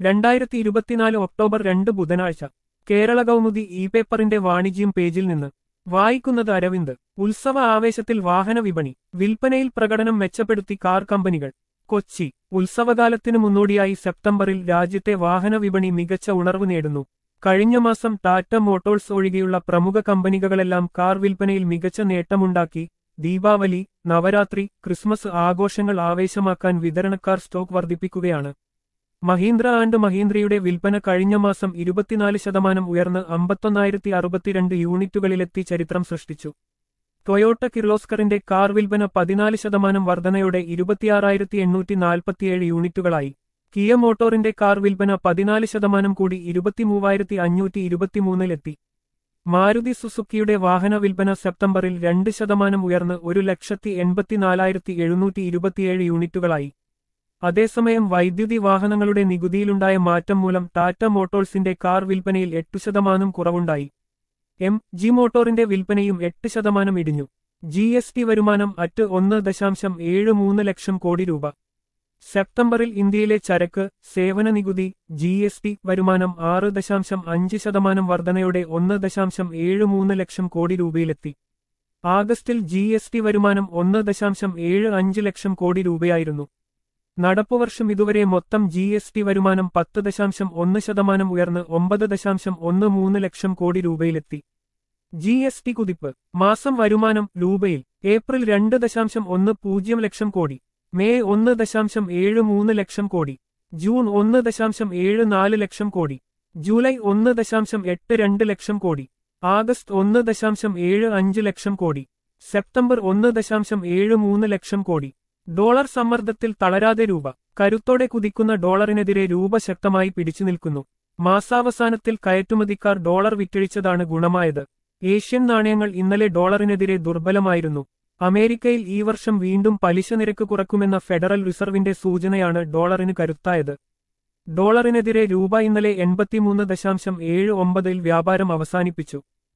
രണ്ടായിരത്തി ഇരുപത്തിനാല് ഒക്ടോബർ രണ്ട് ബുധനാഴ്ച കേരള കൗമുദി ഇ പേപ്പറിന്റെ വാണിജ്യം പേജിൽ നിന്ന് വായിക്കുന്നത് അരവിന്ദ് ഉത്സവ ആവേശത്തിൽ വാഹന വിപണി വിൽപ്പനയിൽ പ്രകടനം മെച്ചപ്പെടുത്തി കാർ കമ്പനികൾ കൊച്ചി ഉത്സവകാലത്തിനു മുന്നോടിയായി സെപ്റ്റംബറിൽ രാജ്യത്തെ വാഹന വിപണി മികച്ച ഉണർവ് നേടുന്നു കഴിഞ്ഞ മാസം ടാറ്റ മോട്ടോഴ്സ് ഒഴികെയുള്ള പ്രമുഖ കമ്പനികളെല്ലാം കാർ വിൽപ്പനയിൽ മികച്ച നേട്ടമുണ്ടാക്കി ദീപാവലി നവരാത്രി ക്രിസ്മസ് ആഘോഷങ്ങൾ ആവേശമാക്കാൻ വിതരണക്കാർ സ്റ്റോക്ക് വർദ്ധിപ്പിക്കുകയാണ് മഹീന്ദ്ര ആൻഡ് മഹീന്ദ്രയുടെ വിൽപ്പന കഴിഞ്ഞ മാസം ഇരുപത്തിനാല് ശതമാനം ഉയർന്ന് അമ്പത്തൊന്നായിരത്തി അറുപത്തിരണ്ട് യൂണിറ്റുകളിലെത്തി ചരിത്രം സൃഷ്ടിച്ചു ടൊയോട്ട കിർലോസ്കറിന്റെ കാർ വിൽപ്പന പതിനാല് ശതമാനം വർധനയോടെ ഇരുപത്തിയാറായിരത്തി എണ്ണൂറ്റി നാൽപ്പത്തിയേഴ് യൂണിറ്റുകളായി കിയ മോട്ടോറിന്റെ കാർ വിൽപ്പന പതിനാല് ശതമാനം കൂടി ഇരുപത്തിമൂവായിരത്തി അഞ്ഞൂറ്റി ഇരുപത്തിമൂന്നിലെത്തി മാരുതി സുസുക്കിയുടെ വാഹന വിൽപ്പന സെപ്റ്റംബറിൽ രണ്ട് ശതമാനം ഉയർന്ന് ഒരു ലക്ഷത്തി എൺപത്തിനാലായിരത്തി എഴുന്നൂറ്റി ഇരുപത്തിയേഴ് യൂണിറ്റുകളായി അതേസമയം വൈദ്യുതി വാഹനങ്ങളുടെ നികുതിയിലുണ്ടായ മാറ്റം മൂലം ടാറ്റ മോട്ടോഴ്സിന്റെ കാർ വിൽപ്പനയിൽ എട്ടു ശതമാനം കുറവുണ്ടായി എം ജി മോട്ടോറിന്റെ വിൽപ്പനയും എട്ട് ശതമാനം ഇടിഞ്ഞു ജി എസ് ടി വരുമാനം അറ്റ് ഒന്ന് ദശാംശം ഏഴ് മൂന്ന് ലക്ഷം കോടി രൂപ സെപ്റ്റംബറിൽ ഇന്ത്യയിലെ ചരക്ക് സേവന നികുതി ജി എസ് ടി വരുമാനം ആറ് ദശാംശം അഞ്ച് ശതമാനം വർധനയോടെ ഒന്ന് ദശാംശം ഏഴ് മൂന്ന് ലക്ഷം കോടി രൂപയിലെത്തി ആഗസ്റ്റിൽ ജി എസ് ടി വരുമാനം ഒന്ന് ദശാംശം ഏഴ് അഞ്ച് ലക്ഷം കോടി രൂപയായിരുന്നു നടപ്പുവർഷം ഇതുവരെ മൊത്തം ജി എസ് ടി വരുമാനം പത്ത് ദശാംശം ഒന്ന് ശതമാനം ഉയർന്ന് ഒമ്പത് ദശാംശം ഒന്ന് മൂന്ന് ലക്ഷം കോടി രൂപയിലെത്തി ജി എസ് ടി കുതിപ്പ് മാസം വരുമാനം രൂപയിൽ ഏപ്രിൽ രണ്ട് ദശാംശം ഒന്ന് പൂജ്യം ലക്ഷം കോടി മെയ് ഒന്ന് ദശാംശം ഏഴ് മൂന്ന് ലക്ഷം കോടി ജൂൺ ഒന്ന് ദശാംശം ഏഴ് നാല് ലക്ഷം കോടി ജൂലൈ ഒന്ന് ദശാംശം എട്ട് രണ്ട് ലക്ഷം കോടി ആഗസ്റ്റ് ഒന്ന് ദശാംശം ഏഴ് അഞ്ച് ലക്ഷം കോടി സെപ്റ്റംബർ ഒന്ന് ദശാംശം ഏഴ് മൂന്ന് ലക്ഷം കോടി ഡോളർ സമ്മർദ്ദത്തിൽ തളരാതെ രൂപ കരുത്തോടെ കുതിക്കുന്ന ഡോളറിനെതിരെ രൂപ ശക്തമായി പിടിച്ചു നിൽക്കുന്നു മാസാവസാനത്തിൽ കയറ്റുമതിക്കാർ ഡോളർ വിറ്റഴിച്ചതാണ് ഗുണമായത് ഏഷ്യൻ നാണയങ്ങൾ ഇന്നലെ ഡോളറിനെതിരെ ദുർബലമായിരുന്നു അമേരിക്കയിൽ ഈ വർഷം വീണ്ടും പലിശ നിരക്ക് കുറക്കുമെന്ന ഫെഡറൽ റിസർവിന്റെ സൂചനയാണ് ഡോളറിന് കരുത്തായത് ഡോളറിനെതിരെ രൂപ ഇന്നലെ എൺപത്തിമൂന്ന് ദശാംശം ഏഴ് ഒമ്പതിൽ വ്യാപാരം അവസാനിപ്പിച്ചു